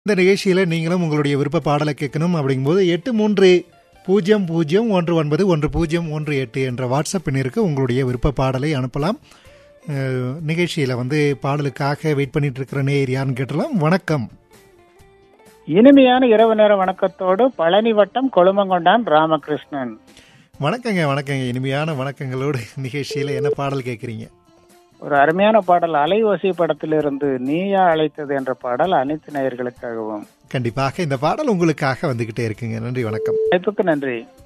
இந்த நிகழ்ச்சியில் நீங்களும் உங்களுடைய விருப்ப பாடலை கேட்கணும் அப்படிங்கும்போது எட்டு மூன்று பூஜ்ஜியம் பூஜ்ஜியம் ஒன்று ஒன்பது ஒன்று பூஜ்ஜியம் ஒன்று எட்டு என்ற வாட்ஸ்அப் எண்ணிற்கு உங்களுடைய விருப்ப பாடலை அனுப்பலாம் அஹ், நிகழ்ச்சியில் வந்து பாடலுக்காக வெயிட் பண்ணிட்டு இருக்கிற நேர் யாருன்னு கேட்டலாம் வணக்கம் இனிமையான இரவு நேர வணக்கத்தோடு பழனி வட்டம் கொழுமங்கொண்டான் ராமகிருஷ்ணன் வணக்கங்க வணக்கங்க இனிமையான வணக்கங்களோடு நிகழ்ச்சியில் என்ன பாடல் கேட்குறீங்க ஒரு அருமையான பாடல் அலைவோசி படத்திலிருந்து நீயா அழைத்தது என்ற பாடல் அனைத்து நேயர்களுக்காகவும் கண்டிப்பாக இந்த பாடல் உங்களுக்காக வந்துக்கிட்டே இருக்குங்க நன்றி வணக்கம் வாய்ப்புக்கு நன்றி